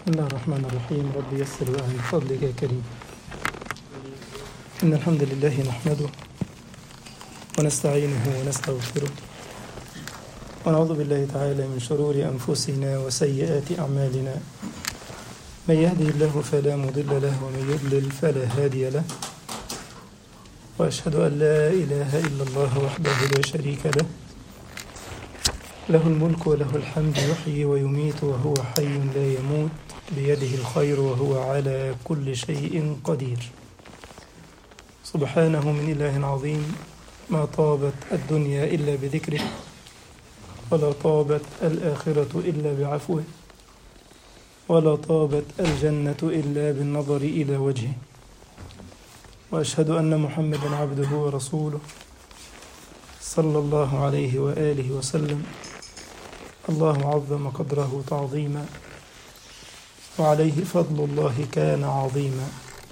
بسم الله الرحمن الرحيم رب يسر وأعن بفضلك يا كريم إن الحمد لله نحمده ونستعينه ونستغفره ونعوذ بالله تعالى من شرور أنفسنا وسيئات أعمالنا من يهده الله فلا مضل له ومن يضلل فلا هادي له وأشهد أن لا إله إلا الله وحده لا شريك له له الملك وله الحمد يحيي ويميت وهو حي لا يموت بيده الخير وهو على كل شيء قدير سبحانه من إله عظيم ما طابت الدنيا إلا بذكره ولا طابت الآخرة إلا بعفوه ولا طابت الجنة إلا بالنظر إلى وجهه وأشهد أن محمدا عبده ورسوله صلى الله عليه وآله وسلم الله عظم قدره تعظيما وعليه فضل الله كان عظيما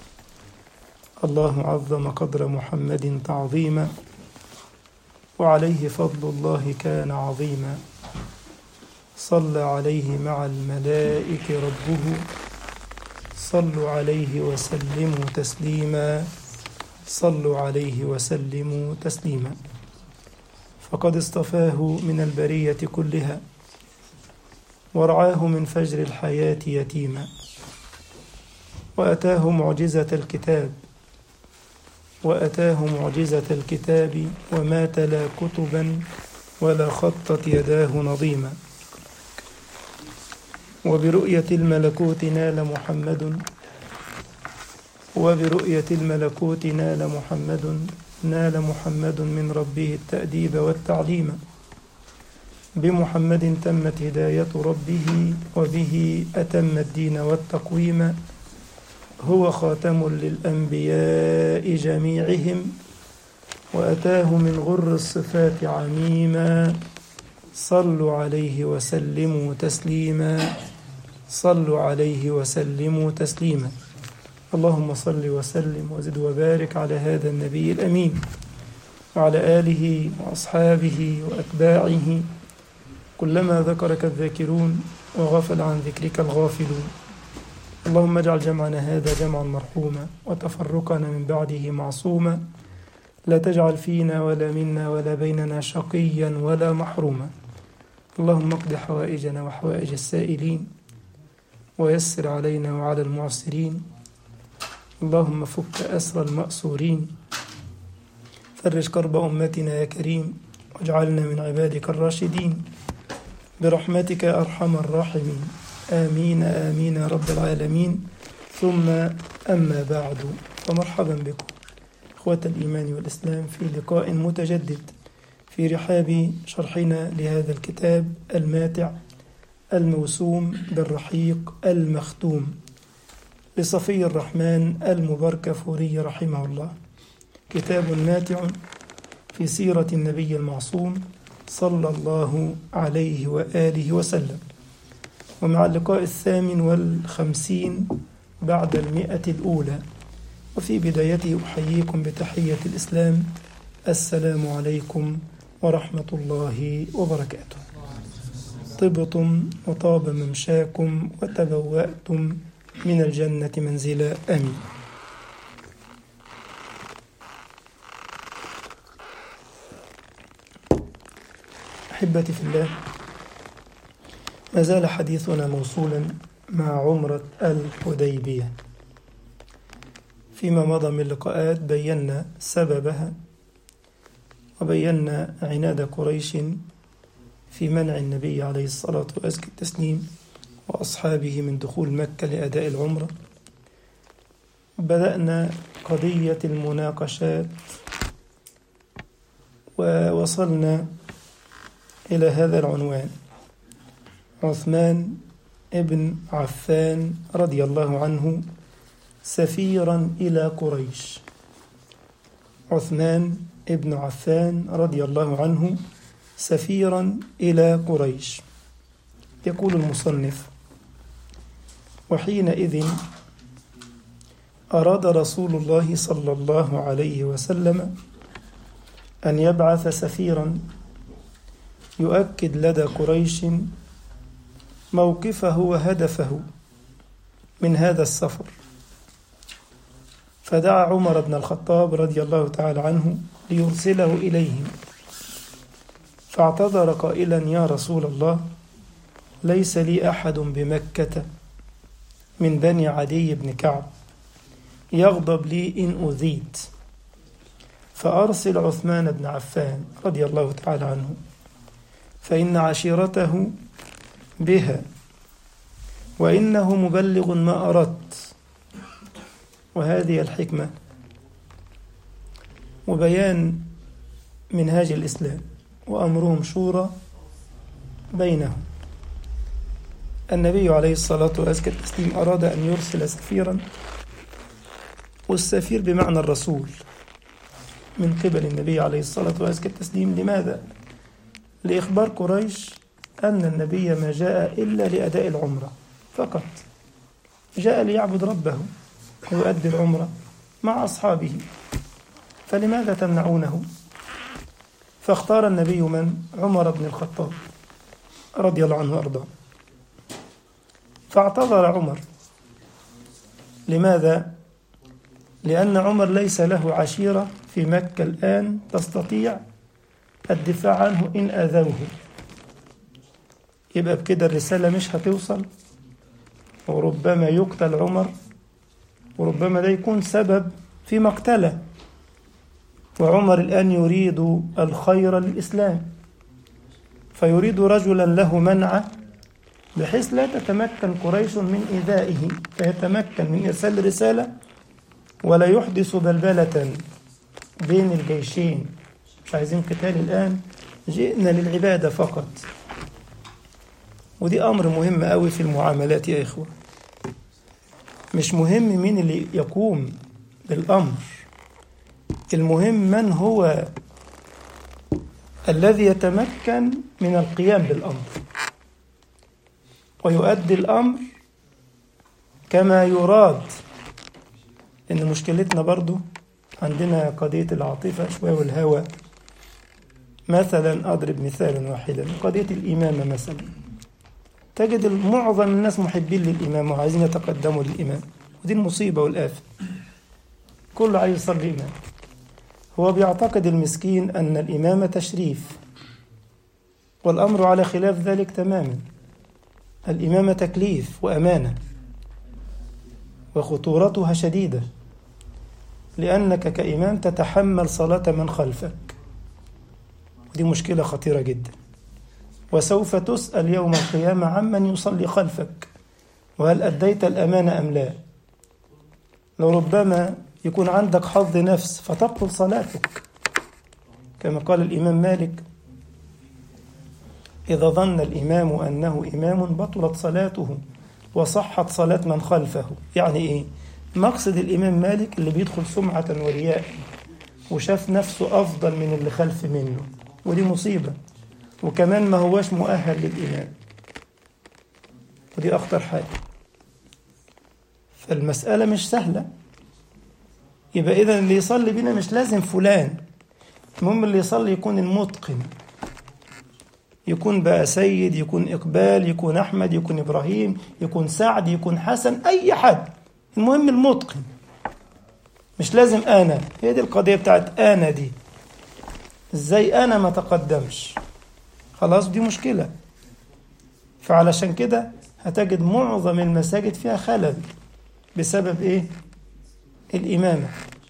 الله عظم قدر محمد تعظيما وعليه فضل الله كان عظيما صلى عليه مع الملائكة ربه صلوا عليه وسلموا تسليما صلوا عليه وسلموا تسليما فقد اصطفاه من البرية كلها ورعاه من فجر الحياة يتيما وأتاه معجزة الكتاب وأتاه معجزة الكتاب وما تلا كتبا ولا خطت يداه نظيما وبرؤية الملكوت نال محمد وبرؤية الملكوت نال محمد نال محمد من ربه التأديب والتعليم بمحمد تمت هداية ربه وبه أتم الدين والتقويم هو خاتم للأنبياء جميعهم وأتاه من غر الصفات عميما صلوا عليه وسلموا تسليما صلوا عليه وسلموا تسليما اللهم صل وسلم وزد وبارك على هذا النبي الأمين وعلى آله وأصحابه وأتباعه كلما ذكرك الذاكرون وغفل عن ذكرك الغافلون اللهم اجعل جمعنا هذا جمعا مرحوما وتفرقنا من بعده معصوما لا تجعل فينا ولا منا ولا بيننا شقيا ولا محروما اللهم اقض حوائجنا وحوائج السائلين ويسر علينا وعلى المعسرين اللهم فك أسر المأسورين فرج كرب أمتنا يا كريم واجعلنا من عبادك الراشدين برحمتك يا أرحم الراحمين آمين آمين يا رب العالمين ثم أما بعد فمرحبا بكم إخوة الإيمان والإسلام في لقاء متجدد في رحاب شرحنا لهذا الكتاب الماتع الموسوم بالرحيق المختوم لصفي الرحمن المبركفوري رحمه الله كتاب ماتع في سيرة النبي المعصوم صلى الله عليه وآله وسلم ومع اللقاء الثامن والخمسين بعد المئة الأولى وفي بدايته أحييكم بتحية الإسلام السلام عليكم ورحمة الله وبركاته طبتم وطاب ممشاكم وتبوأتم من الجنة منزلا أمين أحبتي في الله ما زال حديثنا موصولا مع عمرة الحديبية فيما مضى من لقاءات بينا سببها وبينا عناد قريش في منع النبي عليه الصلاة وأزكى التسليم وأصحابه من دخول مكة لأداء العمرة بدأنا قضية المناقشات ووصلنا إلى هذا العنوان عثمان ابن عفان رضي الله عنه سفيرا إلى قريش عثمان ابن عفان رضي الله عنه سفيرا إلى قريش يقول المصنف وحينئذ أراد رسول الله صلى الله عليه وسلم أن يبعث سفيرا يؤكد لدى قريش موقفه وهدفه من هذا السفر فدعا عمر بن الخطاب رضي الله تعالى عنه ليرسله إليهم فاعتذر قائلا يا رسول الله ليس لي أحد بمكة من بني عدي بن كعب يغضب لي إن أذيت فأرسل عثمان بن عفان رضي الله تعالى عنه فإن عشيرته بها وإنه مبلغ ما أردت وهذه الحكمة وبيان منهاج الإسلام وأمرهم شورى بينهم النبي عليه الصلاة والسلام أراد أن يرسل سفيرا والسفير بمعنى الرسول من قبل النبي عليه الصلاة والسلام لماذا؟ لإخبار قريش أن النبي ما جاء إلا لأداء العمرة فقط جاء ليعبد ربه ويؤدي العمرة مع أصحابه فلماذا تمنعونه؟ فاختار النبي من؟ عمر بن الخطاب رضي الله عنه وأرضاه فاعتذر عمر لماذا؟ لأن عمر ليس له عشيرة في مكة الآن تستطيع الدفاع عنه إن أذوه يبقى بكده الرسالة مش هتوصل وربما يقتل عمر وربما ده يكون سبب في مقتله وعمر الآن يريد الخير للإسلام فيريد رجلا له منعه بحيث لا تتمكن قريش من إيذائه فيتمكن من إرسال رسالة ولا يحدث بلبلة بين الجيشين مش عايزين قتال الآن جئنا للعبادة فقط ودي أمر مهم قوي في المعاملات يا إخوة مش مهم مين اللي يقوم بالأمر المهم من هو الذي يتمكن من القيام بالأمر ويؤدي الأمر كما يراد إن مشكلتنا برضو عندنا قضية العاطفة شوية والهوى مثلا أضرب مثالا واحدا قضية الإمامة مثلا تجد معظم الناس محبين للإمام وعايزين يتقدموا للإمام ودي المصيبة والآفة كله عايز يصلي إمام هو بيعتقد المسكين أن الإمامة تشريف والأمر على خلاف ذلك تماما الإمامة تكليف وأمانة وخطورتها شديدة لأنك كإمام تتحمل صلاة من خلفك ودي مشكلة خطيرة جدا وسوف تسأل يوم القيامة عمن يصلي خلفك وهل أديت الأمانة أم لا لربما يكون عندك حظ نفس فتبطل صلاتك كما قال الإمام مالك إذا ظن الإمام أنه إمام بطلت صلاته وصحت صلاة من خلفه يعني إيه؟ مقصد الإمام مالك اللي بيدخل سمعة ورياء وشاف نفسه أفضل من اللي خلف منه ودي مصيبة وكمان ما هواش مؤهل للإمام ودي أخطر حاجة فالمسألة مش سهلة يبقى إذا اللي يصلي بينا مش لازم فلان المهم اللي يصلي يكون المتقن يكون بقى سيد يكون إقبال يكون أحمد يكون إبراهيم يكون سعد يكون حسن أي حد المهم المتقن مش لازم أنا هي دي القضية بتاعت أنا دي إزاي أنا ما تقدمش خلاص دي مشكلة فعلشان كده هتجد معظم المساجد فيها خلل بسبب إيه الإمامة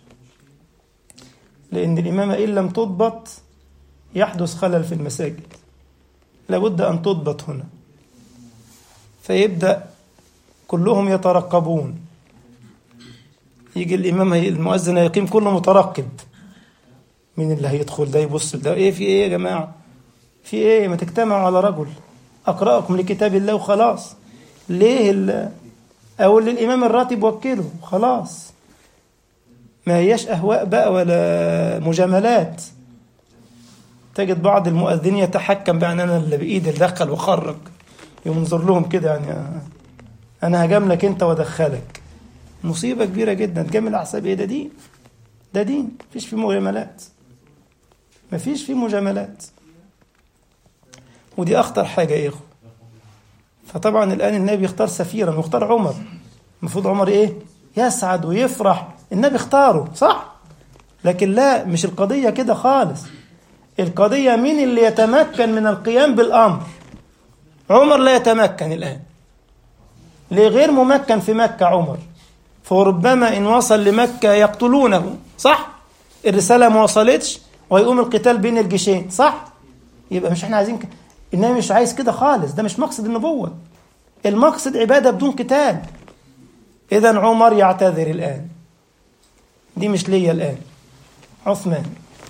لأن الإمامة إن لم تضبط يحدث خلل في المساجد لابد أن تضبط هنا فيبدأ كلهم يترقبون يجي الإمام المؤذن يقيم كله مترقب مين اللي هيدخل ده يبص ده ايه في ايه يا جماعة في ايه ما تجتمعوا على رجل أقرأكم لكتاب الله وخلاص ليه ال أو اللي الإمام الراتب وكله خلاص ما هياش أهواء بقى ولا مجاملات تجد بعض المؤذنين يتحكم بأن أنا اللي بإيدي دخل وخرج ينظر لهم كده يعني أنا هجاملك أنت وأدخلك مصيبة كبيرة جدا تجامل أحساب إيه ده دين ده دين مفيش فيه مجاملات مفيش فيه مجاملات ودي أخطر حاجة يا إخوة فطبعا الآن النبي يختار سفيرا واختار عمر المفروض عمر ايه يسعد ويفرح النبي اختاره صح لكن لا مش القضية كده خالص القضية مين اللي يتمكن من القيام بالأمر عمر لا يتمكن الآن ليه غير ممكن في مكة عمر فربما إن وصل لمكة يقتلونه صح الرسالة ما وصلتش ويقوم القتال بين الجيشين صح يبقى مش احنا عايزين ك... النبي مش عايز كده خالص ده مش مقصد النبوة المقصد عبادة بدون قتال إذا عمر يعتذر الآن دي مش ليا الآن عثمان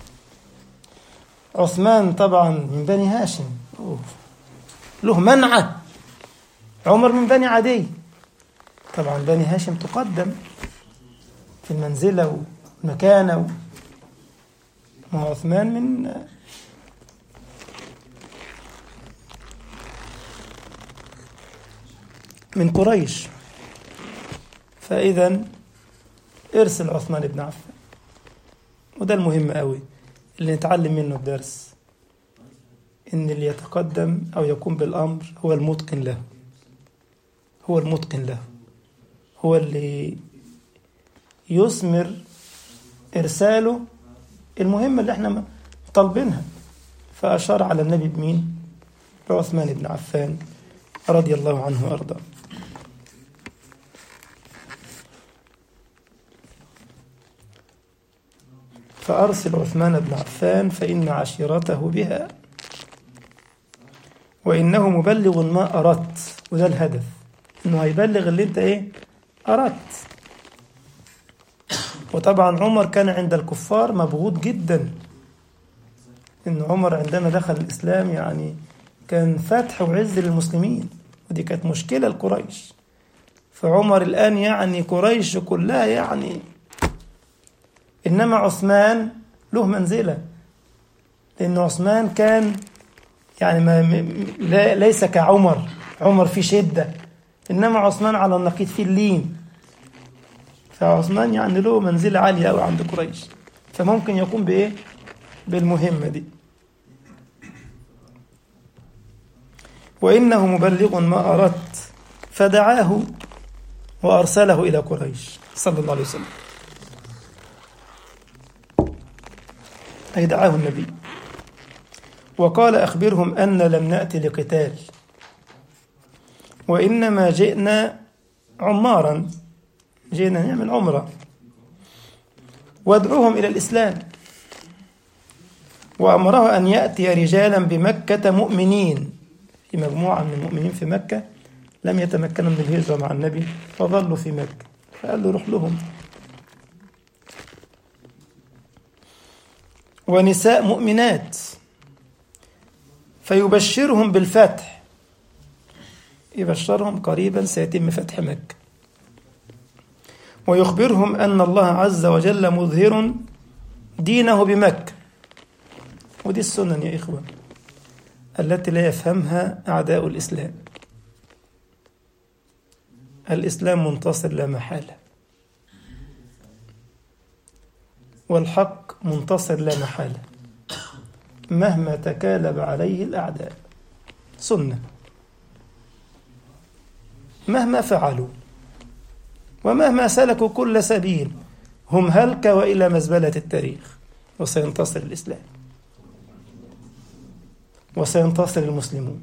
عثمان طبعا من بني هاشم أوه. له منعة عمر من بني عدي طبعا بني هاشم تقدم في المنزلة والمكانة وعثمان من من قريش فإذا ارسل عثمان بن عفان وده المهم قوي اللي نتعلم منه الدرس إن اللي يتقدم أو يقوم بالأمر هو المتقن له هو المتقن له هو اللي يثمر إرساله المهمة اللي احنا طالبينها فأشار على النبي بمين؟ بعثمان بن عفان رضي الله عنه وأرضاه فأرسل عثمان بن عفان فإن عشيرته بها وإنه مبلغ ما أردت وده الهدف إنه هيبلغ اللي أنت إيه أردت وطبعا عمر كان عند الكفار مبغوض جدا إن عمر عندما دخل الإسلام يعني كان فتح وعز للمسلمين ودي كانت مشكلة لقريش فعمر الآن يعني قريش كلها يعني إنما عثمان له منزلة لأن عثمان كان يعني ما لا ليس كعمر عمر في شدة إنما عثمان على النقيض في اللين فعثمان يعني له منزلة عالية أوي عند قريش فممكن يقوم بإيه بالمهمة دي وإنه مبلغ ما أردت فدعاه وأرسله إلى قريش صلى الله عليه وسلم أي دعاه النبي وقال أخبرهم أن لم نأتي لقتال وإنما جئنا عمارا جئنا نعمل عمرة وادعوهم إلى الإسلام وأمره أن يأتي رجالا بمكة مؤمنين في مجموعة من المؤمنين في مكة لم يتمكنوا من الهجرة مع النبي فظلوا في مكة فقال له روح لهم ونساء مؤمنات فيبشرهم بالفتح يبشرهم قريبا سيتم فتح مكة ويخبرهم أن الله عز وجل مظهر دينه بمكة ودي السنن يا إخوة التي لا يفهمها أعداء الإسلام الإسلام منتصر لا محالة والحق منتصر لا محالة مهما تكالب عليه الأعداء سنة مهما فعلوا ومهما سلكوا كل سبيل هم هلك وإلى مزبلة التاريخ وسينتصر الإسلام وسينتصر المسلمون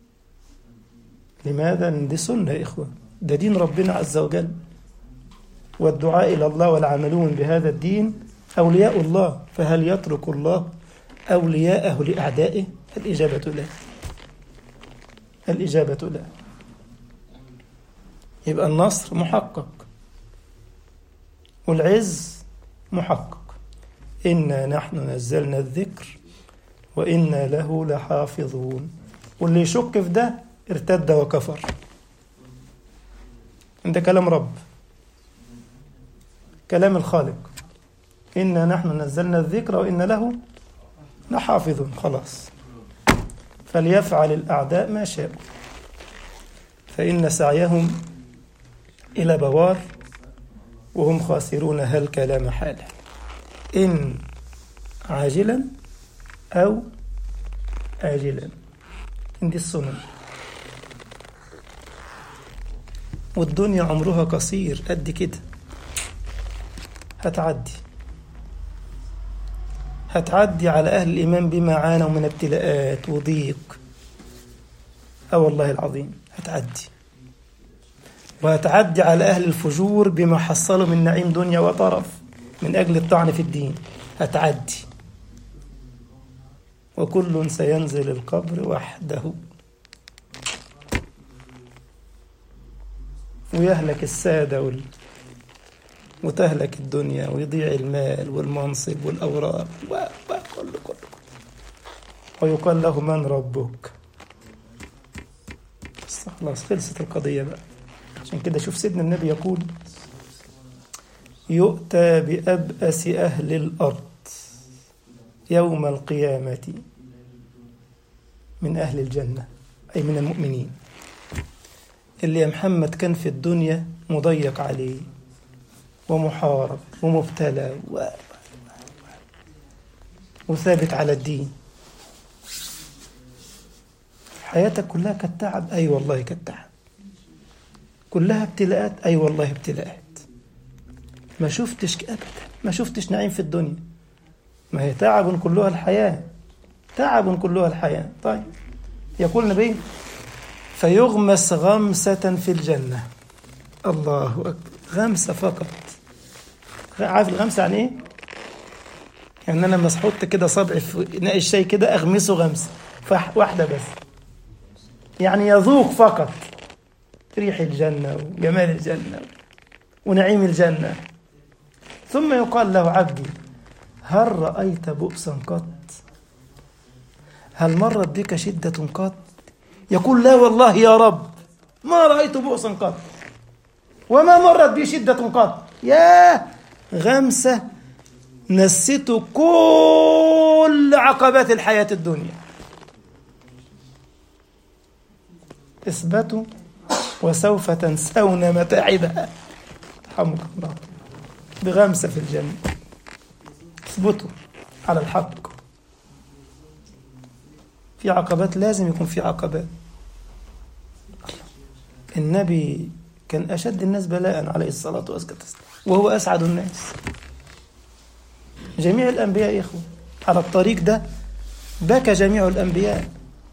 لماذا؟ دي سنة يا إخوة ده دين ربنا عز وجل والدعاء إلى الله والعملون بهذا الدين أولياء الله فهل يترك الله أولياءه لأعدائه الإجابة لا الإجابة لا يبقى النصر محقق والعز محقق إنا نحن نزلنا الذكر وإنا له لحافظون واللي يشك في ده ارتد وكفر ده كلام رب كلام الخالق إنا نحن نزلنا الذكر وإن له لحافظ خلاص فليفعل الأعداء ما شاءوا فإن سعيهم إلى بوار وهم خاسرون هلك لا محالة إن عاجلا أو آجلا إن دي السنن والدنيا عمرها قصير قد كده هتعدي هتعدي على أهل الإيمان بما عانوا من ابتلاءات وضيق أه والله العظيم هتعدي وهتعدي على أهل الفجور بما حصلوا من نعيم دنيا وطرف من أجل الطعن في الدين هتعدي وكل سينزل القبر وحده ويهلك السادة وال... وتهلك الدنيا ويضيع المال والمنصب والأوراق وكل كل كل ويقال له من ربك بس خلاص خلصت القضية بقى عشان كده شوف سيدنا النبي يقول يؤتى بأبأس أهل الأرض يوم القيامة من أهل الجنة أي من المؤمنين اللي يا محمد كان في الدنيا مضيق عليه ومحارب ومبتلى و... وثابت على الدين حياتك كلها كالتعب أي والله كالتعب كلها ابتلاءات أي والله ابتلاءات ما شفتش أبدا ما شفتش نعيم في الدنيا ما هي تعب كلها الحياة تعب كلها الحياة طيب يقول النبي فيغمس غمسة في الجنة الله أكبر غمسة فقط عارف الغمسة يعني ايه؟ يعني انا لما احط كده صبعي في ناقي الشاي كده اغمسه غمسة واحدة بس يعني يذوق فقط ريح الجنة وجمال الجنة ونعيم الجنة ثم يقال له عبدي هل رأيت بؤسا قط هل مرت بك شدة قط يقول لا والله يا رب ما رأيت بؤسا قط وما مرت بي شدة قط ياه غمسة نسيت كل عقبات الحياة الدنيا اثبتوا وسوف تنسون متاعبها رحمك الله بغمسة في الجنة اثبتوا على الحق في عقبات لازم يكون في عقبات النبي كان أشد الناس بلاء عليه الصلاة والسلام وهو أسعد الناس جميع الأنبياء يا إخوة على الطريق ده بكى جميع الأنبياء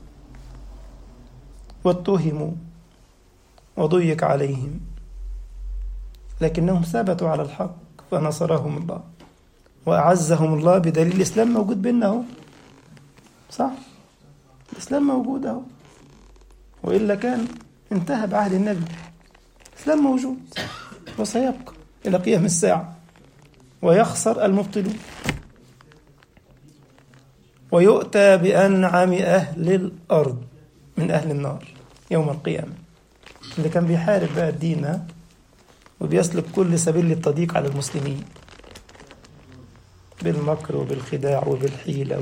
واتهموا وضيق عليهم لكنهم ثبتوا على الحق فنصرهم الله وأعزهم الله بدليل الإسلام موجود بيننا أهو صح الإسلام موجود أهو وإلا كان انتهى بعهد النبي الإسلام موجود وسيبقى إلى قيام الساعة ويخسر المبطلون ويؤتى بأنعم أهل الأرض من أهل النار يوم القيامة اللي كان بيحارب بقى الدين وبيسلك كل سبيل للتضييق على المسلمين بالمكر وبالخداع وبالحيلة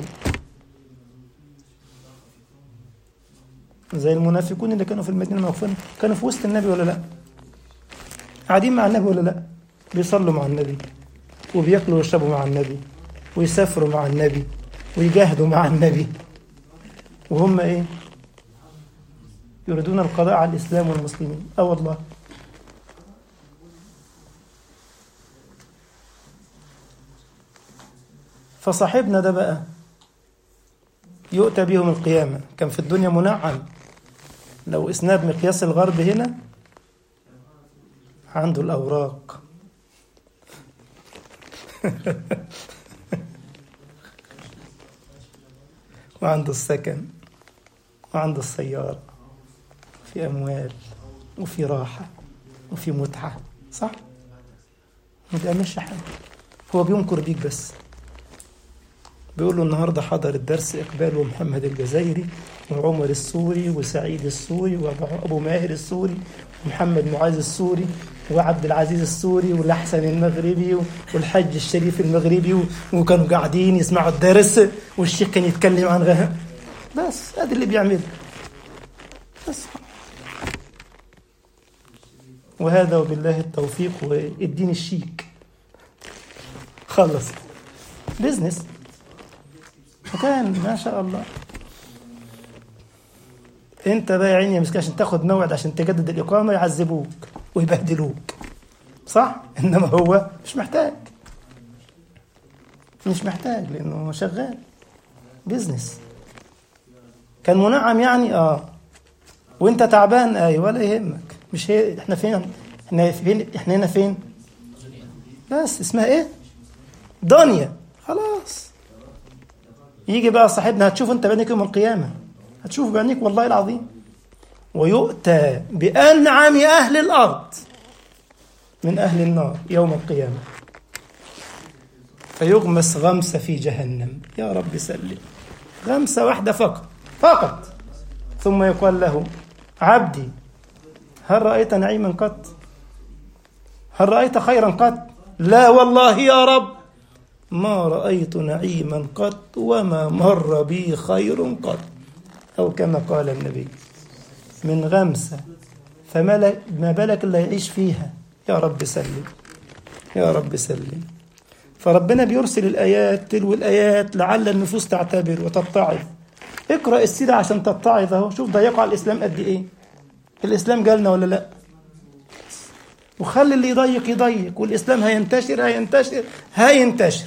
زي المنافقون اللي كانوا في المدينة موقفين كانوا في وسط النبي ولا لا قاعدين مع النبي ولا لا بيصلوا مع النبي وبياكلوا ويشربوا مع النبي ويسافروا مع النبي ويجاهدوا مع النبي وهم ايه يريدون القضاء على الإسلام والمسلمين أه والله فصاحبنا ده بقى يؤتى بهم القيامة كان في الدنيا منعم لو إسناد مقياس الغرب هنا عنده الأوراق وعنده السكن وعنده السيارة في أموال وفي راحة وفي متعة صح؟ ما بيعملش حاجة هو بينكر بيك بس بيقول له النهارده حضر الدرس إقبال ومحمد الجزائري وعمر السوري وسعيد السوري وأبو ماهر السوري ومحمد معاذ السوري وعبد العزيز السوري والأحسن المغربي والحج الشريف المغربي وكانوا قاعدين يسمعوا الدرس والشيخ كان يتكلم عن غيرها بس هذا اللي بيعمل بس وهذا وبالله التوفيق والدين الشيك خلص بزنس وكان ما شاء الله انت بقى يا عيني مسكين عشان تاخد موعد عشان تجدد الاقامه يعذبوك ويبهدلوك صح انما هو مش محتاج مش محتاج لانه شغال بيزنس كان منعم يعني اه وانت تعبان ايوه ولا يهمك مش هي احنا فين احنا فين احنا هنا فين بس اسمها ايه دنيا خلاص يجي بقى صاحبنا هتشوف انت بعينيك يوم القيامه هتشوف بعينيك والله العظيم ويؤتى بانعم اهل الارض من اهل النار يوم القيامه فيغمس غمسه في جهنم يا رب سلم غمسه واحده فقط فقط ثم يقال له عبدي هل رأيت نعيما قط هل رأيت خيرا قط لا والله يا رب ما رأيت نعيما قط وما مر بي خير قط أو كما قال النبي من غمسة فما ما بالك اللي يعيش فيها يا رب سلم يا رب سلم فربنا بيرسل الآيات تلو الآيات لعل النفوس تعتبر وتتعظ اقرأ السيرة عشان تتعظ اهو شوف ضيقوا على الإسلام قد إيه الإسلام جالنا ولا لأ وخلي اللي يضيق يضيق والإسلام هينتشر هينتشر هينتشر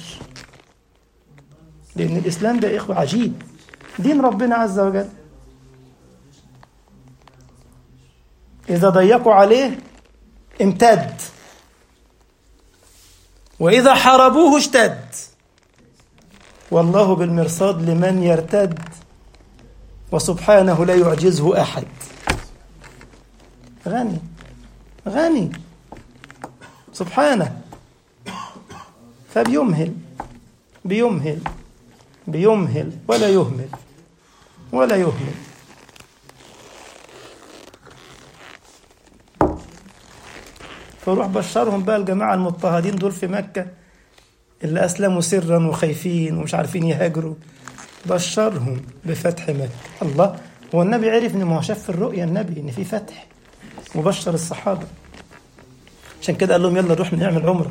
لأن الإسلام ده إخوة عجيب دين ربنا عز وجل إذا ضيقوا عليه امتد وإذا حاربوه اشتد والله بالمرصاد لمن يرتد وسبحانه لا يعجزه أحد غني غني سبحانه فبيمهل بيمهل بيمهل ولا يهمل ولا يهمل فروح بشرهم بقى الجماعة المضطهدين دول في مكة اللي أسلموا سرا وخايفين ومش عارفين يهاجروا بشرهم بفتح مكة الله هو النبي عرف ان ما هو شاف في الرؤيا النبي ان في فتح وبشر الصحابة عشان كده قال لهم يلا نروح نعمل عمرة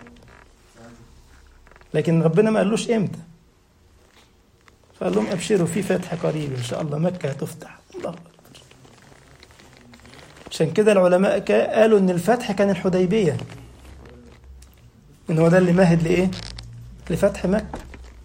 لكن ربنا ما قالوش امتى فقال لهم ابشروا في فتح قريب ان شاء الله مكة هتفتح الله أكبر عشان كده العلماء قالوا ان الفتح كان الحديبية ان هو ده اللي مهد لايه لفتح مكة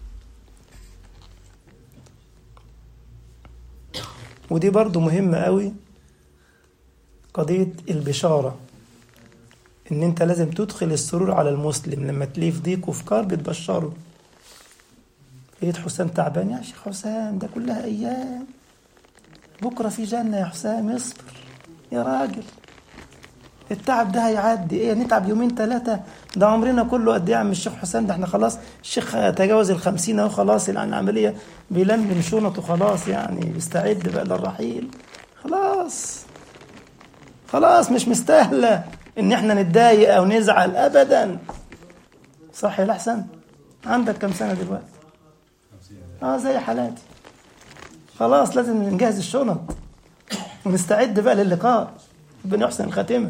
ودي برضو مهمة قوي قضية البشارة ان انت لازم تدخل السرور على المسلم لما تلاقيه في ضيق وفي كار بتبشره لقيت حسام تعبان يا شيخ حسام ده كلها ايام بكره في جنه يا حسام اصبر يا راجل التعب ده هيعدي ايه نتعب يومين ثلاثة ده عمرنا كله قد ايه يا عم الشيخ حسام ده احنا خلاص الشيخ تجاوز الخمسين اهو خلاص يعني العملية بيلملم شنطه خلاص يعني بيستعد بقى للرحيل خلاص خلاص مش مستاهلة ان احنا نتضايق او نزعل ابدا صح يا الاحسن عندك كم سنة دلوقتي اه زي حالاتي خلاص لازم نجهز الشنط ونستعد بقى للقاء ربنا يحسن الخاتمة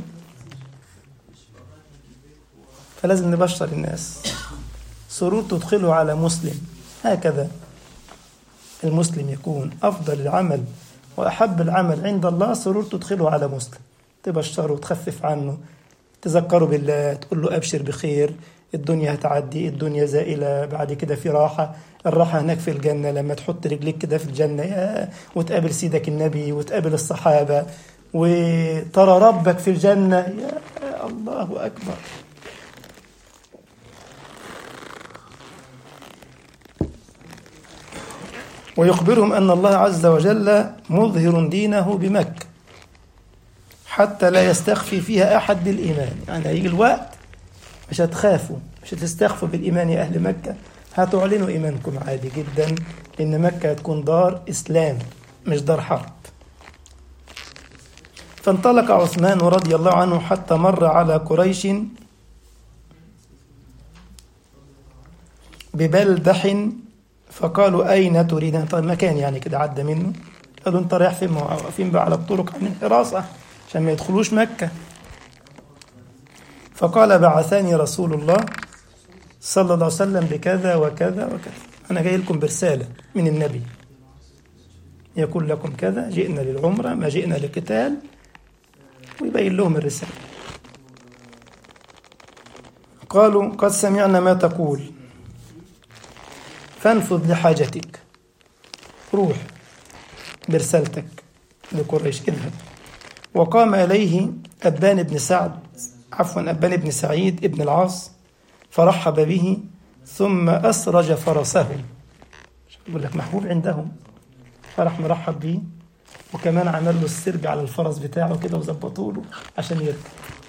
فلازم نبشر الناس سرور تدخله على مسلم هكذا المسلم يكون أفضل العمل وأحب العمل عند الله سرور تدخله على مسلم تبشره وتخفف عنه تذكره بالله تقول له أبشر بخير الدنيا هتعدي الدنيا زائلة بعد كده في راحة الراحة هناك في الجنة لما تحط رجليك كده في الجنة يا وتقابل سيدك النبي وتقابل الصحابة وترى ربك في الجنة يا الله أكبر ويخبرهم أن الله عز وجل مظهر دينه بمكة حتى لا يستخفي فيها أحد بالإيمان يعني هيجي الوقت مش هتخافوا مش هتستخفوا بالإيمان يا أهل مكة هتعلنوا إيمانكم عادي جدا إن مكة هتكون دار إسلام مش دار حرب فانطلق عثمان رضي الله عنه حتى مر على قريش ببلدح فقالوا أين تريد طيب مكان يعني كده عدى منه قالوا أنت رايح فين واقفين بقى على الطرق عاملين حراسة عشان ما يدخلوش مكة فقال بعثني رسول الله صلى الله عليه وسلم بكذا وكذا وكذا أنا جاي لكم برسالة من النبي يقول لكم كذا جئنا للعمرة ما جئنا لقتال ويبين لهم الرسالة قالوا قد سمعنا ما تقول فانفذ لحاجتك روح برسالتك لقريش اذهب وقام إليه أبان بن سعد عفوا أبان بن سعيد بن العاص فرحب به ثم أسرج فرسه يقول لك محبوب عندهم فراح مرحب بيه وكمان عمل له السرج على الفرس بتاعه كده وظبطوا له عشان يركب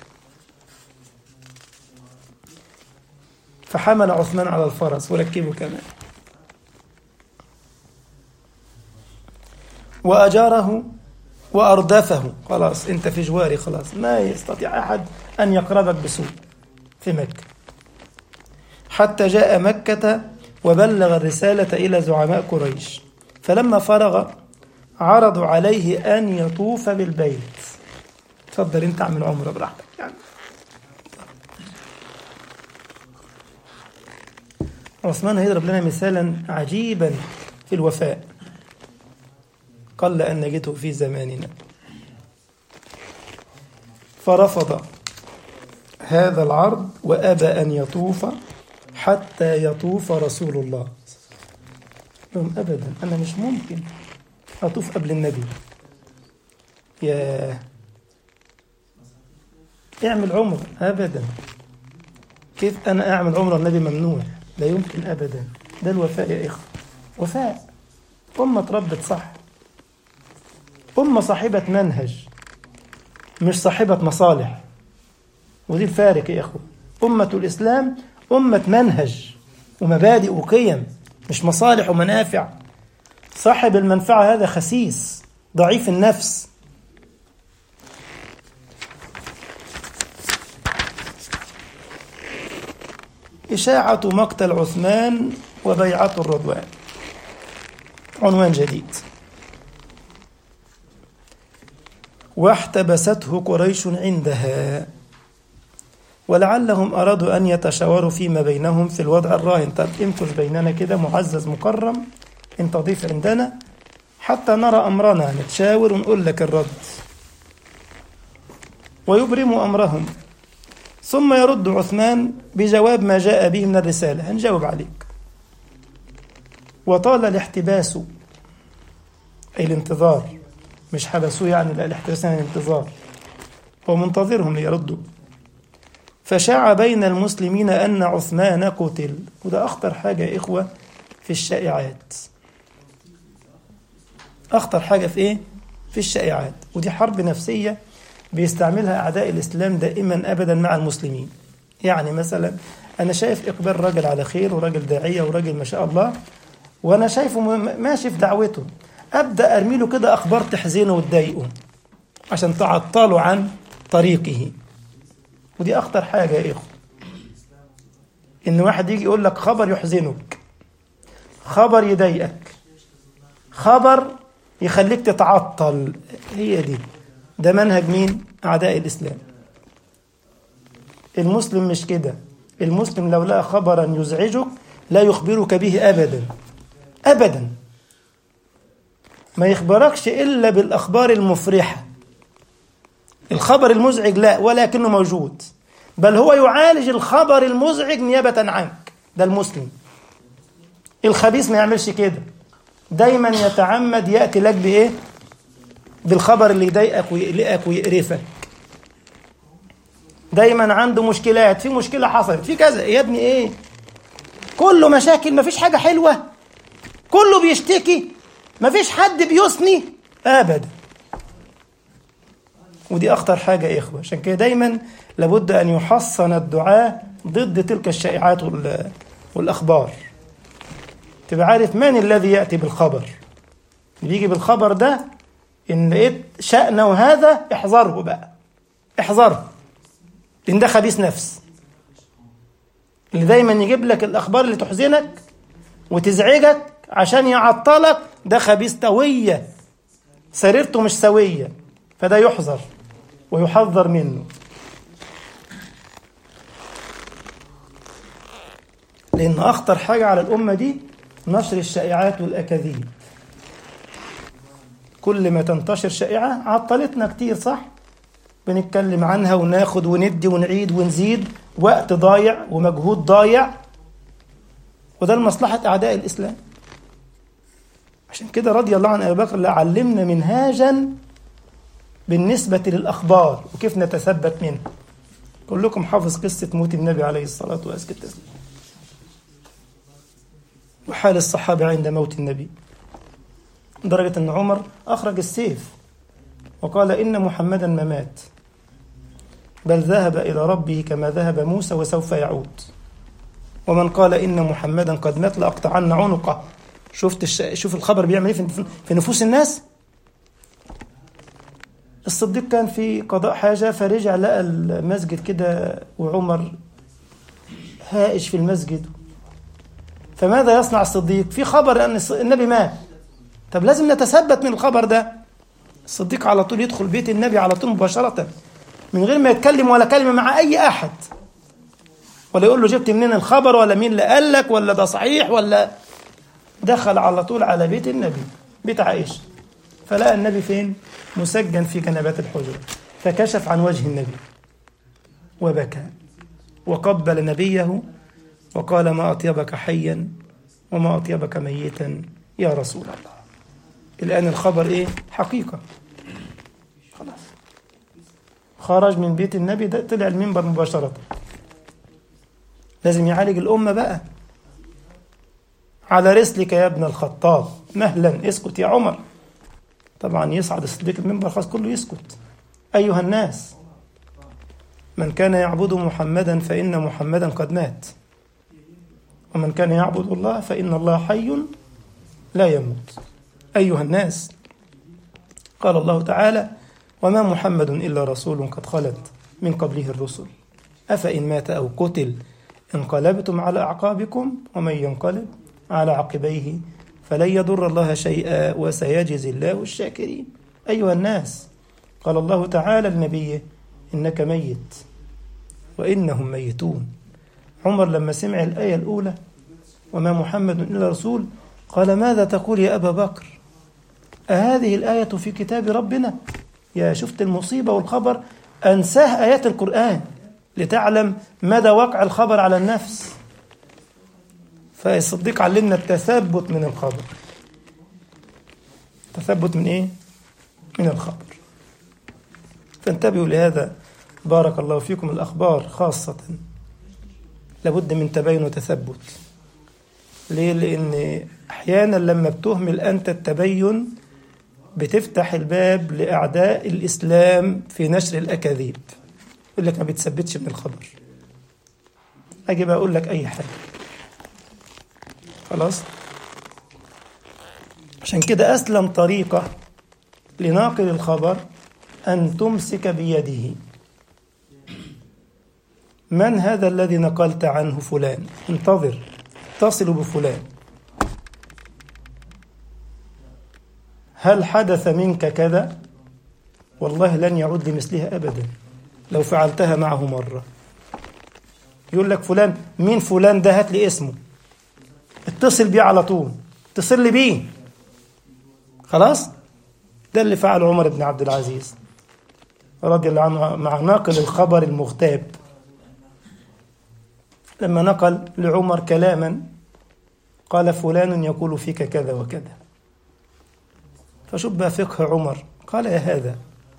فحمل عثمان على الفرس وركبه كمان وأجاره وأردفه خلاص أنت في جواري خلاص ما يستطيع أحد أن يقربك بسوء في مكة حتى جاء مكة وبلغ الرسالة إلى زعماء قريش فلما فرغ عرضوا عليه أن يطوف بالبيت تفضل أنت اعمل عمرة براحتك يعني عثمان هيضرب لنا مثالا عجيبا في الوفاء قل أن نجده في زماننا فرفض هذا العرض وأبى أن يطوف حتى يطوف رسول الله لهم أبدا أنا مش ممكن أطوف قبل النبي يا اعمل عمر أبدا كيف أنا أعمل عمرة النبي ممنوع لا يمكن أبدا ده الوفاء يا إخوة وفاء أمة تربت صح أمة صاحبة منهج مش صاحبة مصالح ودي الفارق يا إخوة أمة الإسلام أمة منهج ومبادئ وقيم مش مصالح ومنافع صاحب المنفعة هذا خسيس ضعيف النفس إشاعة مقتل عثمان وبيعة الرضوان عنوان جديد واحتبسته قريش عندها ولعلهم أرادوا أن يتشاوروا فيما بينهم في الوضع الراهن طب امكث بيننا كده معزز مكرم انت ضيف عندنا حتى نرى أمرنا نتشاور ونقول لك الرد ويبرموا أمرهم ثم يرد عثمان بجواب ما جاء به من الرسالة هنجاوب عليك وطال الاحتباس أي الانتظار مش حبسوه يعني لا الاحتباس يعني الانتظار هو منتظرهم ليردوا فشاع بين المسلمين أن عثمان قتل وده أخطر حاجة يا إخوة في الشائعات أخطر حاجة في إيه؟ في الشائعات ودي حرب نفسية بيستعملها أعداء الإسلام دائما أبدا مع المسلمين يعني مثلا أنا شايف إقبال راجل على خير وراجل داعية وراجل ما شاء الله وأنا شايفه ماشي في دعوته أبدأ أرمي له كده أخبار تحزنه وتضايقه عشان تعطله عن طريقه ودي أخطر حاجة يا إخوة إن واحد يجي يقول لك خبر يحزنك خبر يضايقك خبر يخليك تتعطل هي دي ده منهج مين؟ أعداء الإسلام المسلم مش كده المسلم لو لقى خبرا يزعجك لا يخبرك به أبدا أبدا ما يخبركش إلا بالأخبار المفرحة الخبر المزعج لا ولكنه موجود بل هو يعالج الخبر المزعج نيابة عنك ده المسلم الخبيث ما يعملش كده دايما يتعمد يأتي لك بإيه بالخبر اللي يضايقك ويقلقك ويقرفك دايما عنده مشكلات في مشكلة حصلت في كذا يا ابني ايه كله مشاكل مفيش حاجة حلوة كله بيشتكي مفيش حد بيثني ابدا ودي اخطر حاجة يا اخوة عشان كده دايما لابد ان يحصن الدعاء ضد تلك الشائعات والاخبار تبقى عارف من الذي ياتي بالخبر اللي بيجي بالخبر ده ان لقيت شأنه هذا احذره بقى احذره لان ده خبيث نفس اللي دايما يجيب لك الاخبار اللي تحزنك وتزعجك عشان يعطلك ده خبيث توية سريرته مش سوية فده يحذر ويحذر منه لأن أخطر حاجة على الأمة دي نشر الشائعات والأكاذيب كل ما تنتشر شائعة عطلتنا كتير صح بنتكلم عنها وناخد وندي ونعيد ونزيد وقت ضايع ومجهود ضايع وده لمصلحة أعداء الإسلام عشان كده رضي الله عن أبي بكر علمنا منهاجا بالنسبة للأخبار وكيف نتثبت منها كلكم حافظ قصة موت النبي عليه الصلاة وأزكى التسليم وحال الصحابة عند موت النبي لدرجة أن عمر أخرج السيف وقال إن محمدا ما مات بل ذهب إلى ربه كما ذهب موسى وسوف يعود ومن قال إن محمدا قد مات لأقطعن عنقه شفت الش... شوف الخبر بيعمل ايه في... في نفوس الناس الصديق كان في قضاء حاجة فرجع لقى المسجد كده وعمر هائج في المسجد فماذا يصنع الصديق في خبر أن النبي مات طب لازم نتثبت من الخبر ده الصديق على طول يدخل بيت النبي على طول مباشرة من غير ما يتكلم ولا كلمة مع أي أحد ولا يقول له جبت منين الخبر ولا مين اللي قال لك ولا ده صحيح ولا دخل على طول على بيت النبي بيت عائشة فلقى النبي فين مسجن في كنبات الحجرة فكشف عن وجه النبي وبكى وقبل نبيه وقال ما أطيبك حيا وما أطيبك ميتا يا رسول الله الآن الخبر إيه حقيقة خلاص خرج من بيت النبي ده طلع المنبر مباشرة لازم يعالج الأمة بقى على رسلك يا ابن الخطاب مهلا اسكت يا عمر طبعا يصعد الصديق المنبر خلاص كله يسكت أيها الناس من كان يعبد محمدا فإن محمدا قد مات ومن كان يعبد الله فإن الله حي لا يموت أيها الناس قال الله تعالى وما محمد إلا رسول قد خلت من قبله الرسل أفإن مات أو قتل انقلبتم على أعقابكم ومن ينقلب على عقبيه فلن يضر الله شيئا وسيجزي الله الشاكرين أيها الناس قال الله تعالى لنبيه إنك ميت وإنهم ميتون عمر لما سمع الآية الأولى وما محمد إلا رسول قال ماذا تقول يا أبا بكر أهذه الآية في كتاب ربنا يا شفت المصيبة والخبر أنساه آيات القرآن لتعلم مدى وقع الخبر على النفس فالصديق علمنا التثبت من الخبر تثبت من ايه من الخبر فانتبهوا لهذا بارك الله فيكم الأخبار خاصة لابد من تبين وتثبت ليه لأن أحيانا لما بتهمل أنت التبين بتفتح الباب لأعداء الإسلام في نشر الأكاذيب يقول لك ما بتثبتش من الخبر أجي بقى أقول لك أي حاجة خلاص عشان كده أسلم طريقة لناقل الخبر أن تمسك بيده من هذا الذي نقلت عنه فلان انتظر اتصل بفلان هل حدث منك كذا والله لن يعود لمثلها أبدا لو فعلتها معه مرة يقول لك فلان مين فلان ده هات لي اسمه اتصل بيه على طول اتصل لي بيه خلاص ده اللي فعله عمر بن عبد العزيز رضي الله عنه مع ناقل الخبر المغتاب لما نقل لعمر كلاما قال فلان يقول فيك كذا وكذا فشب فقه عمر قال يا هذا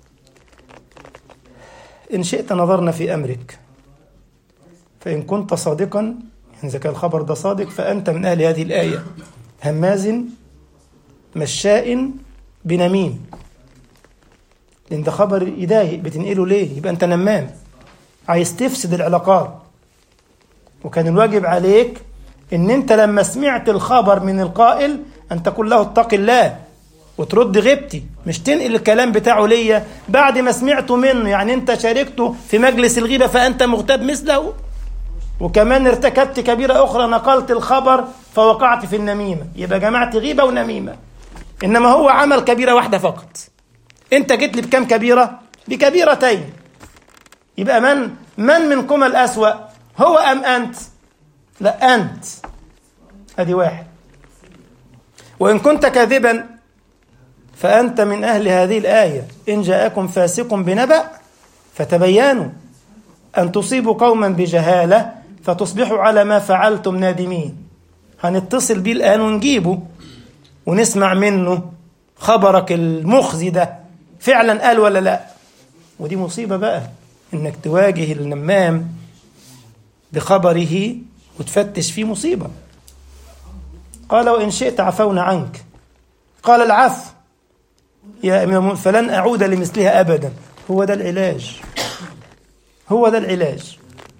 إن شئت نظرنا في أمرك فإن كنت صادقا يعني إذا كان الخبر ده صادق فأنت من أهل هذه الآية هماز مشاء بنميم لأن ده خبر يضايق بتنقله ليه؟ يبقى أنت نمام عايز تفسد العلاقات وكان الواجب عليك ان انت لما سمعت الخبر من القائل ان تقول له اتق الله وترد غيبتي مش تنقل الكلام بتاعه ليا بعد ما سمعته منه يعني انت شاركته في مجلس الغيبه فانت مغتاب مثله وكمان ارتكبت كبيره اخرى نقلت الخبر فوقعت في النميمه يبقى جمعت غيبه ونميمه انما هو عمل كبيره واحده فقط انت جيت لي بكام كبيره بكبيرتين يبقى من من منكم الاسوأ هو ام انت لا انت ادي واحد وان كنت كاذبا فانت من اهل هذه الايه ان جاءكم فاسق بنبأ فتبينوا أن تصيبوا قوما بجهالة فتصبحوا على ما فعلتم نادمين هنتصل بيه الآن ونجيبه ونسمع منه خبرك المخزي ده فعلا قال ولا لا ودي مصيبة بقى إنك تواجه النمام بخبره وتفتش فيه مصيبة قال وإن شئت عفونا عنك قال العفو يا إمام فلن أعود لمثلها أبدا هو ده العلاج هو ده العلاج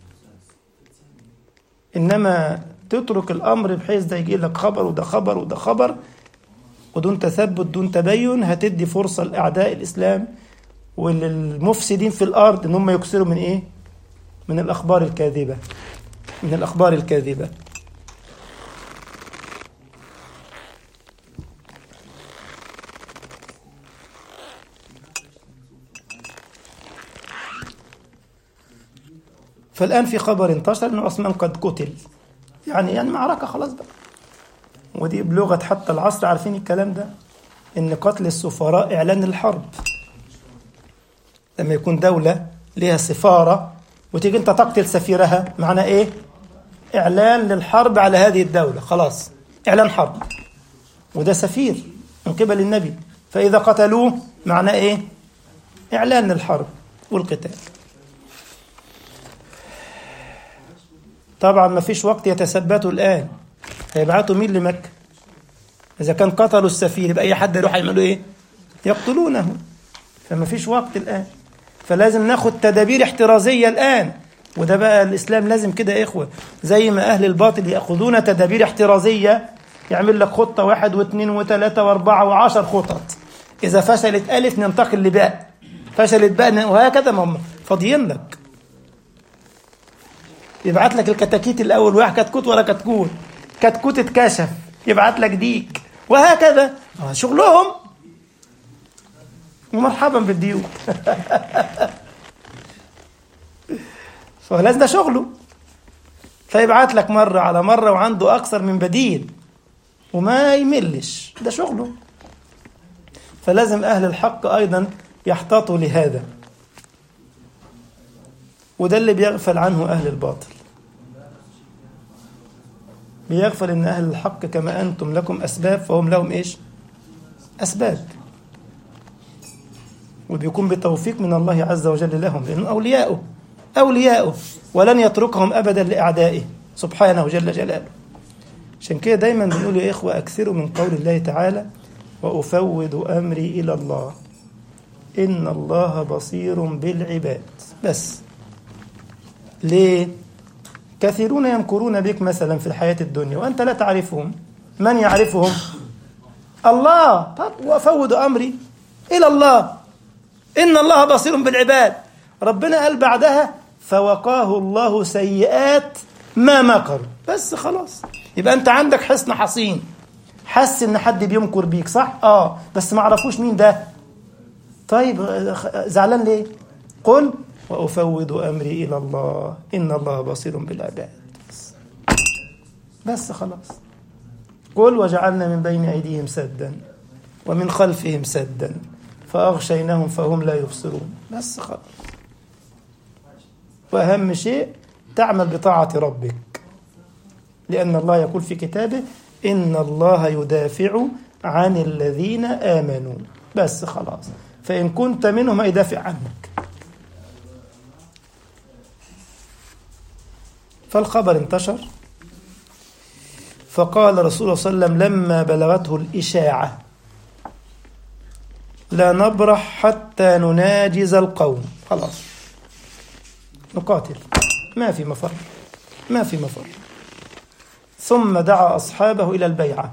إنما تترك الأمر بحيث ده يجي لك خبر وده خبر وده خبر ودون تثبت دون تبين هتدي فرصة لأعداء الإسلام وللمفسدين في الأرض إن هم يكسروا من إيه؟ من الأخبار الكاذبة من الأخبار الكاذبة فالآن في خبر انتشر أن عثمان قد قتل يعني يعني معركة خلاص بقى ودي بلغة حتى العصر عارفين الكلام ده إن قتل السفراء إعلان الحرب لما يكون دولة ليها سفارة وتيجي أنت تقتل سفيرها معنى إيه؟ إعلان للحرب على هذه الدولة خلاص إعلان حرب وده سفير من قبل النبي فإذا قتلوه معنى إيه؟ إعلان للحرب والقتال طبعا ما فيش وقت يتثبتوا الآن هيبعتوا مين لمكة إذا كان قتلوا السفير يبقى أي حد يروح يعملوا إيه يقتلونه فما فيش وقت الآن فلازم ناخد تدابير احترازية الآن وده بقى الإسلام لازم كده يا إخوة زي ما أهل الباطل يأخذون تدابير احترازية يعمل لك خطة واحد واثنين وثلاثة وأربعة وعشر خطط إذا فشلت ألف ننتقل لباء فشلت باء وهكذا ما هم فاضيين لك يبعت لك الكتاكيت الاول واحد كتكوت ولا كتكوت كتكوت اتكشف يبعت لك ديك وهكذا شغلهم ومرحبا بالديوك فلازم ده شغله فيبعت لك مرة على مرة وعنده أكثر من بديل وما يملش ده شغله فلازم أهل الحق أيضا يحتاطوا لهذا وده اللي بيغفل عنه أهل الباطل بيغفل إن أهل الحق كما أنتم لكم أسباب فهم لهم إيش أسباب وبيكون بتوفيق من الله عز وجل لهم لأنهم أولياؤه أولياؤه ولن يتركهم أبدا لأعدائه سبحانه جل جلاله عشان كده دايما بنقول يا إخوة أكثروا من قول الله تعالى وأفوض أمري إلى الله إن الله بصير بالعباد بس ليه؟ كثيرون يمكرون بك مثلا في الحياة الدنيا وأنت لا تعرفهم من يعرفهم؟ الله طب وأفوض أمري إلى الله إن الله بصير بالعباد ربنا قال بعدها فوقاه الله سيئات ما مكروا بس خلاص يبقى أنت عندك حصن حصين حس إن حد بيمكر بيك صح؟ آه بس ما عرفوش مين ده طيب زعلان ليه؟ قل وأفوض أمري إلى الله إن الله بصير بالعباد بس, بس خلاص قل وجعلنا من بين أيديهم سدا ومن خلفهم سدا فأغشيناهم فهم لا يبصرون بس خلاص وأهم شيء تعمل بطاعة ربك لأن الله يقول في كتابه إن الله يدافع عن الذين آمنوا بس خلاص فإن كنت منهم يدافع عنك فالخبر انتشر فقال رسول الله صلى الله عليه وسلم لما بلغته الإشاعة لا نبرح حتى نناجز القوم خلاص نقاتل ما في مفر ما في مفر ثم دعا أصحابه إلى البيعة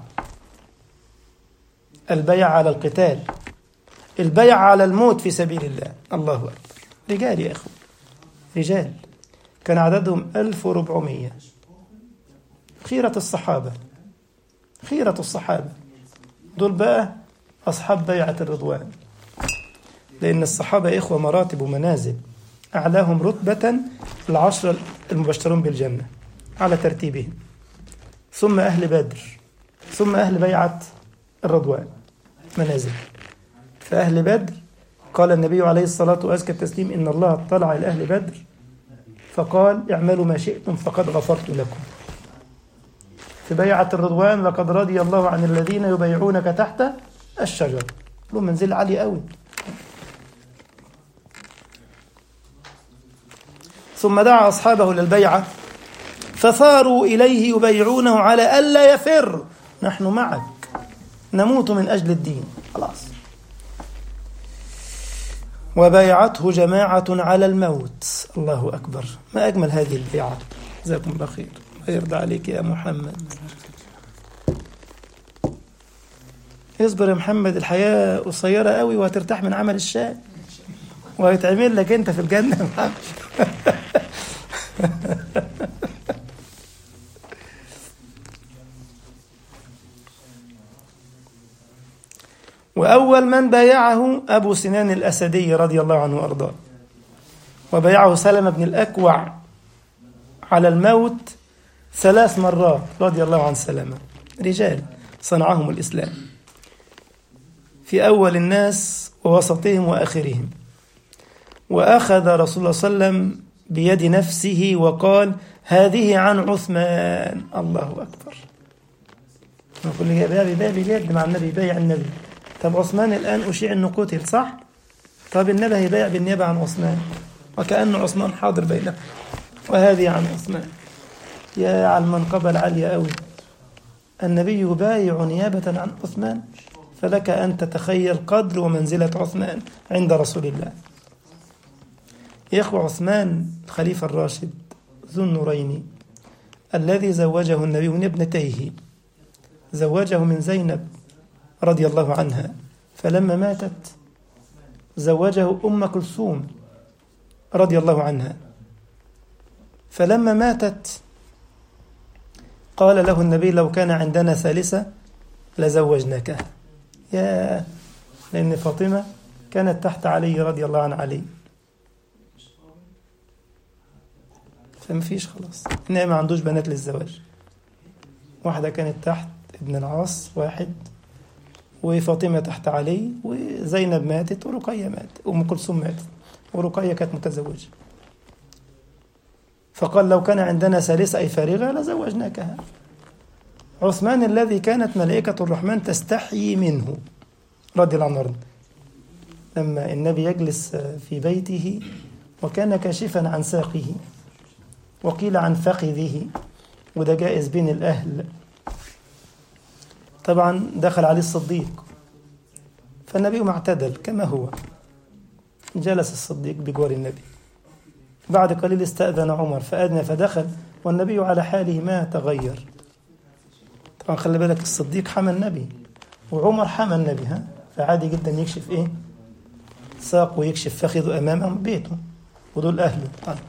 البيعة على القتال البيعة على الموت في سبيل الله الله أكبر رجال يا أخو رجال كان عددهم 1400 خيرة الصحابة خيرة الصحابة دول بقى أصحاب بيعة الرضوان لأن الصحابة يا إخوة مراتب ومنازل أعلاهم رتبة العشرة المبشرون بالجنة على ترتيبهم ثم أهل بدر ثم أهل بيعة الرضوان منازل فأهل بدر قال النبي عليه الصلاة وأزكى التسليم إن الله اطلع إلى أهل بدر فقال اعملوا ما شئتم فقد غفرت لكم في بيعة الرضوان لقد رضي الله عن الذين يبايعونك تحت الشجر له منزل عالي قوي ثم دعا أصحابه للبيعة فثاروا إليه يبايعونه على ألا يفر نحن معك نموت من أجل الدين خلاص وبايعته جماعة على الموت الله أكبر ما أجمل هذه البيعة جزاكم الله خير الله يرضى عليك يا محمد اصبر يا محمد الحياة قصيرة قوي وهترتاح من عمل الشاي وهيتعمل لك انت في الجنة يا محمد وأول من بايعه أبو سنان الأسدي رضي الله عنه وأرضاه وبايعه سلمة بن الأكوع على الموت ثلاث مرات رضي الله عن سلمة رجال صنعهم الإسلام في أول الناس ووسطهم وآخرهم وأخذ رسول الله صلى الله عليه وسلم بيد نفسه وقال هذه عن عثمان الله أكبر كل بابي بابي جد مع النبي بايع النبي طب عثمان الآن أشيع أنه قتل صح؟ طب النبي هيبايع بالنيابة عن عثمان وكأن عثمان حاضر بينهم وهذه عن عثمان يا على المنقبة العالية أوي النبي يبايع نيابة عن عثمان فلك أن تتخيل قدر ومنزلة عثمان عند رسول الله يا إخوة عثمان الخليفة الراشد ذو النورين الذي زوجه النبي من ابنتيه زوجه من زينب رضي الله عنها فلما ماتت زوجه أم كلثوم رضي الله عنها فلما ماتت قال له النبي لو كان عندنا ثالثة لزوجناكها يا لأن فاطمة كانت تحت علي رضي الله عن علي فمفيش خلاص إنها ما عندوش بنات للزواج واحدة كانت تحت ابن العاص واحد وفاطمة تحت علي وزينب ماتت ورقية ماتت أم كلثوم ماتت ورقية كانت متزوجة فقال لو كان عندنا ثالثة أي فارغة لزوجناكها عثمان الذي كانت ملائكة الرحمن تستحيي منه رضي الله عنه لما النبي يجلس في بيته وكان كاشفا عن ساقه وقيل عن فخذه وده جائز بين الأهل طبعا دخل عليه الصديق فالنبي ما اعتدل كما هو جلس الصديق بجوار النبي بعد قليل استأذن عمر فأذن فدخل والنبي على حاله ما تغير طبعا خلي بالك الصديق حمى النبي وعمر حمى النبي ها فعادي جدا يكشف ايه ساق ويكشف فخذه امامهم بيته ودول اهله طيب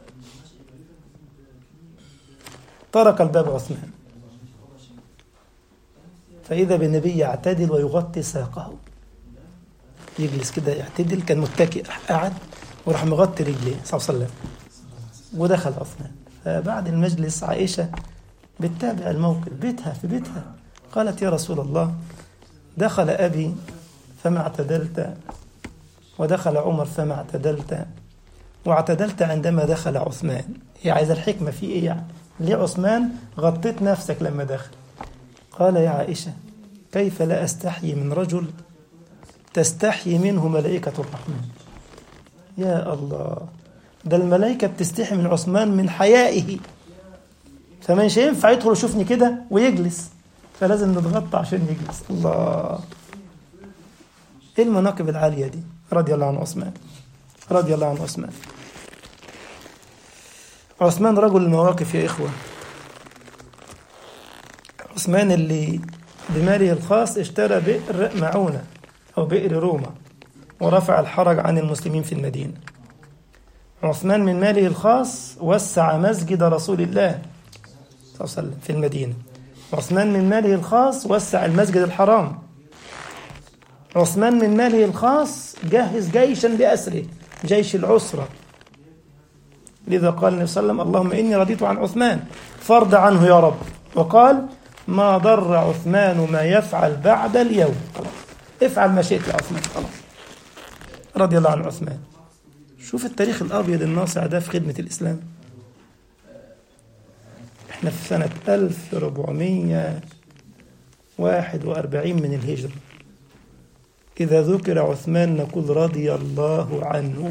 طرق الباب عثمان فإذا بالنبي يعتدل ويغطي ساقه يجلس كده يعتدل كان متكئ قعد وراح مغطي رجليه صلى الله عليه وسلم ودخل عثمان فبعد المجلس عائشة بتتابع الموقف بيتها في بيتها قالت يا رسول الله دخل أبي فما اعتدلت ودخل عمر فما اعتدلت واعتدلت عندما دخل عثمان هي عايزة الحكمة في إيه يعني ليه عثمان غطيت نفسك لما دخل قال يا عائشة كيف لا أستحيي من رجل تستحيي منه ملائكة الرحمن يا الله ده الملائكة بتستحي من عثمان من حيائه فمش ينفع يدخل يشوفني كده ويجلس فلازم نتغطى عشان يجلس الله ايه المناقب العالية دي رضي الله عن عثمان رضي الله عن عثمان عثمان رجل المواقف يا إخوة عثمان اللي بماله الخاص اشترى بئر معونة أو بئر روما ورفع الحرج عن المسلمين في المدينة عثمان من ماله الخاص وسع مسجد رسول الله صلى الله عليه وسلم في المدينة عثمان من ماله الخاص وسع المسجد الحرام عثمان من ماله الخاص جهز جيشا بأسره جيش العسرة لذا قال النبي صلى الله عليه وسلم اللهم إني رضيت عن عثمان فارض عنه يا رب وقال ما ضر عثمان ما يفعل بعد اليوم خلاص افعل ما شئت يا عثمان خلاص رضي الله عن عثمان شوف التاريخ الأبيض الناصع ده في خدمة الإسلام احنا في سنة 1441 من الهجرة إذا ذكر عثمان نقول رضي الله عنه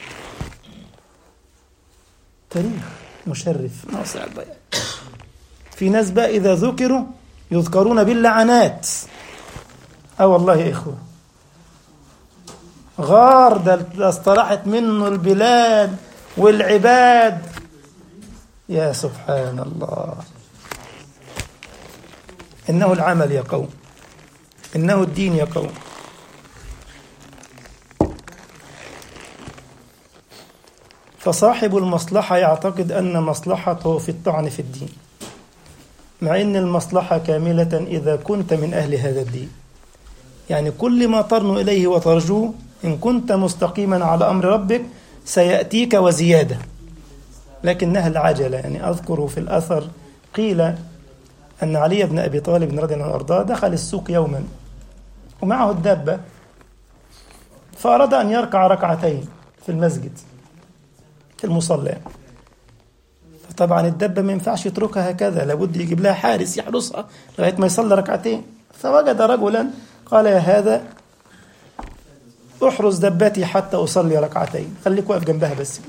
تاريخ مشرف ناصع البيان في ناس بقى إذا ذكروا يذكرون باللعنات اه والله يا إخوة غار ده استراحت منه البلاد والعباد يا سبحان الله إنه العمل يا قوم إنه الدين يا قوم فصاحب المصلحة يعتقد أن مصلحته في الطعن في الدين مع أن المصلحة كاملة إذا كنت من أهل هذا الدين يعني كل ما ترنو إليه وترجوه إن كنت مستقيما على أمر ربك سيأتيك وزيادة لكنها العجلة يعني أذكر في الأثر قيل أن علي بن أبي طالب رضي الله عنه وأرضاه دخل السوق يوما ومعه الدابة فأراد أن يركع ركعتين في المسجد في المصلى طبعا الدبة ما ينفعش يتركها هكذا لابد يجيب لها حارس يحرسها لغاية ما يصلي ركعتين فوجد رجلا قال يا هذا احرس دبتي حتى أصلي ركعتين خليك واقف جنبها بس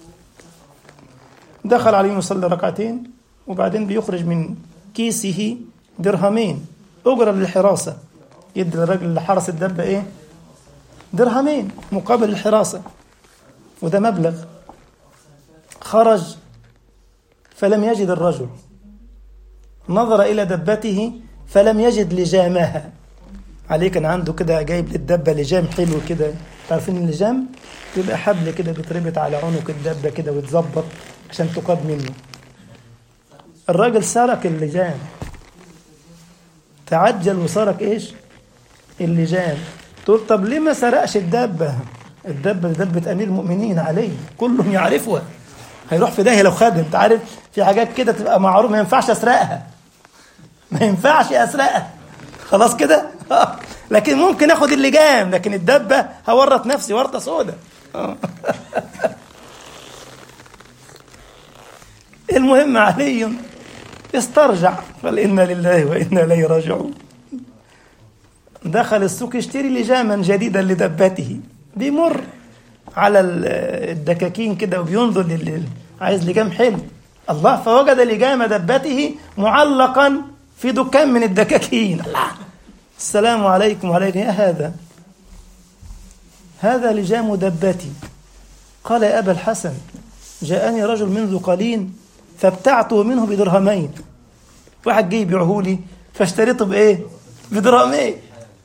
دخل عليه يصلي ركعتين وبعدين بيخرج من كيسه درهمين أجرة للحراسة يدي الراجل اللي حرس الدبة إيه درهمين مقابل الحراسة وده مبلغ خرج فلم يجد الرجل نظر إلى دبته فلم يجد لجامها عليه كان عنده كده جايب للدبة لجام حلو كده عارفين اللجام يبقى حبل كده بيتربط على عنق الدبة كده ويتظبط عشان تقاد منه الراجل سرق اللجام تعجل وسرق ايش اللجام تقول طب ليه ما سرقش الدبة الدبة دبة أمير المؤمنين عليه كلهم يعرفها هيروح في داهية لو خدها انت عارف في حاجات كده تبقى معروف ما ينفعش اسرقها ما ينفعش اسرقها خلاص كده لكن ممكن اخد اللجام لكن الدبة هورط نفسي ورطة سودة المهم علي استرجع قال إنا لله وإنا إليه راجعون دخل السوق يشتري لجاما جديدا لدبته بيمر على الدكاكين كده وبينظر لل عايز لجام حلو الله فوجد لجام دبته معلقا في دكان من الدكاكين الله السلام عليكم وعليكم يا هذا هذا لجام دبتي قال يا أبا الحسن جاءني رجل منذ قليل فابتعته منه بدرهمين واحد جه يبيعه لي فاشتريته بايه بدرهمين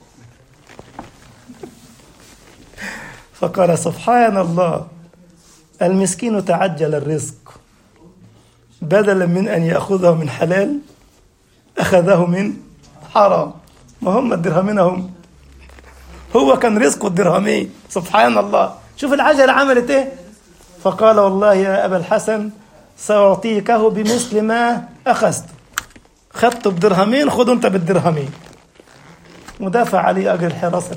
فقال سبحان الله المسكين تعجل الرزق بدلا من ان ياخذه من حلال اخذه من حرام ما هم الدرهمين هم هو كان رزقه الدرهمين سبحان الله شوف العجله عملت ايه فقال والله يا ابا الحسن سأعطيكه بمثل ما أخذت خدته بدرهمين خذ أنت بالدرهمين ودافع عليه أجر الحراسة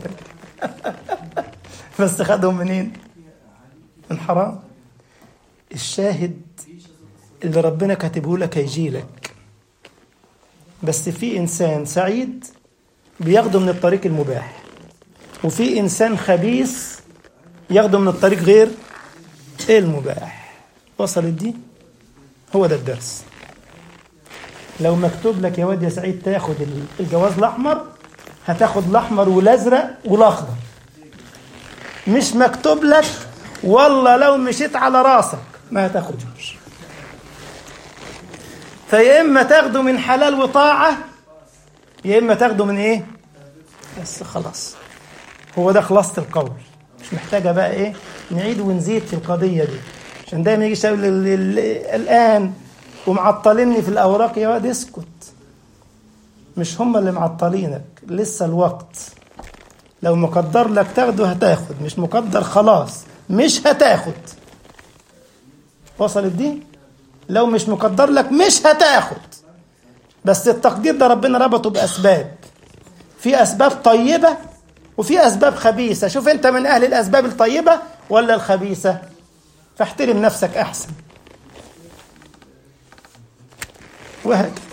بس خدهم منين؟ من حرام الشاهد اللي ربنا كاتبه لك هيجي لك بس في إنسان سعيد بياخده من الطريق المباح وفي إنسان خبيث ياخده من الطريق غير المباح وصلت دي؟ هو ده الدرس لو مكتوب لك يا واد يا سعيد تاخد الجواز الاحمر هتاخد الاحمر والازرق والاخضر مش مكتوب لك والله لو مشيت على راسك ما هتاخدهوش فيا اما تاخده من حلال وطاعه يا اما تاخده من ايه بس خلاص هو ده خلاصه القول مش محتاجه بقى ايه نعيد ونزيد في القضيه دي عشان دايما يجي يقول الان ومعطليني في الاوراق يا واد اسكت مش هم اللي معطلينك لسه الوقت لو مقدر لك تاخده هتاخد مش مقدر خلاص مش هتاخد وصلت دي لو مش مقدر لك مش هتاخد بس التقدير ده ربنا ربطه باسباب في اسباب طيبه وفي اسباب خبيثه شوف انت من اهل الاسباب الطيبه ولا الخبيثه فاحترم نفسك احسن وهكذا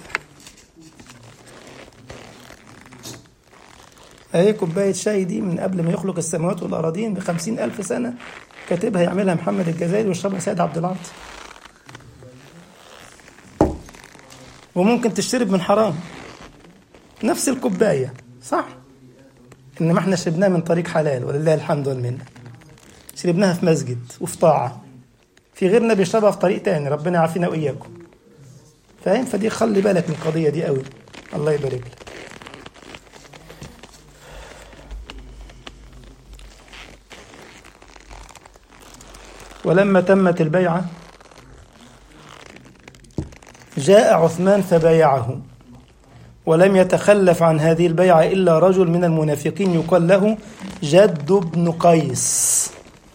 اهي كوباية شاي دي من قبل ما يخلق السماوات والأراضين بخمسين ألف سنة كاتبها يعملها محمد الجزائري ويشربها سيد عبد العاطي وممكن تشترب من حرام نفس الكوباية صح إنما احنا شربناها من طريق حلال ولله الحمد والمنة شربناها في مسجد وفي طاعة في غيرنا بيشربها في طريق تاني ربنا يعافينا وإياكم فاهم فدي خلي بالك من القضية دي قوي الله يبارك لك ولما تمت البيعة جاء عثمان فبايعه ولم يتخلف عن هذه البيعة إلا رجل من المنافقين يقال له جد بن قيس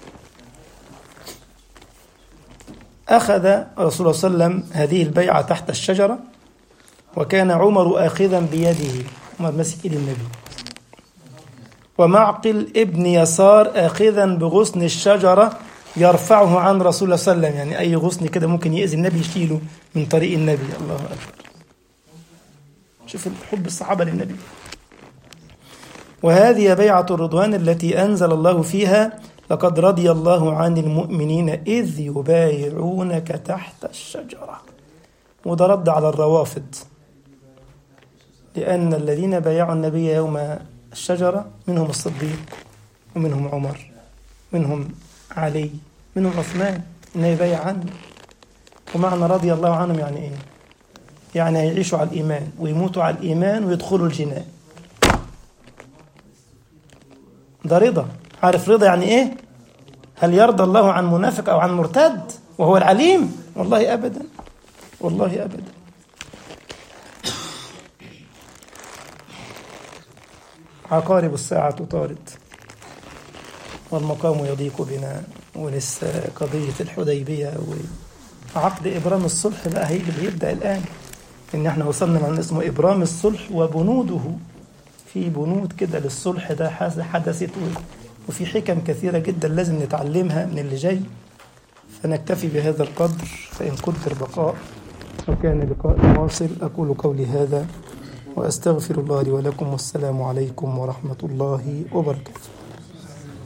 أخذ رسول الله صلى الله عليه وسلم هذه البيعة تحت الشجرة وكان عمر آخذا بيده عمر مسك إيد النبي ومعقل ابن يسار آخذا بغصن الشجرة يرفعه عن رسول الله صلى الله عليه وسلم يعني أي غصن كده ممكن يأذي النبي يشيله من طريق النبي الله أكبر شوف حب الصحابة للنبي وهذه بيعة الرضوان التي أنزل الله فيها لقد رضي الله عن المؤمنين إذ يبايعونك تحت الشجرة وده رد على الروافض لأن الذين بايعوا النبي يوم الشجرة منهم الصديق ومنهم عمر منهم علي منهم عثمان إنه يبايع عنه ومعنى رضي الله عنهم يعني إيه؟ يعني هيعيشوا على الإيمان ويموتوا على الإيمان ويدخلوا الجنان ده رضا عارف رضا يعني إيه؟ هل يرضى الله عن منافق أو عن مرتد وهو العليم؟ والله أبدا والله أبدا عقارب الساعة طارد والمقام يضيق بنا ولسه قضية الحديبية وعقد إبرام الصلح بقى هيجي بيبدأ الآن إن إحنا وصلنا من اسمه إبرام الصلح وبنوده في بنود كده للصلح ده حدثت وفي حكم كثيرة جدا لازم نتعلمها من اللي جاي فنكتفي بهذا القدر فإن قدر بقاء وكان لقاء واصل أقول قولي هذا وأستغفر الله لي ولكم والسلام عليكم ورحمة الله وبركاته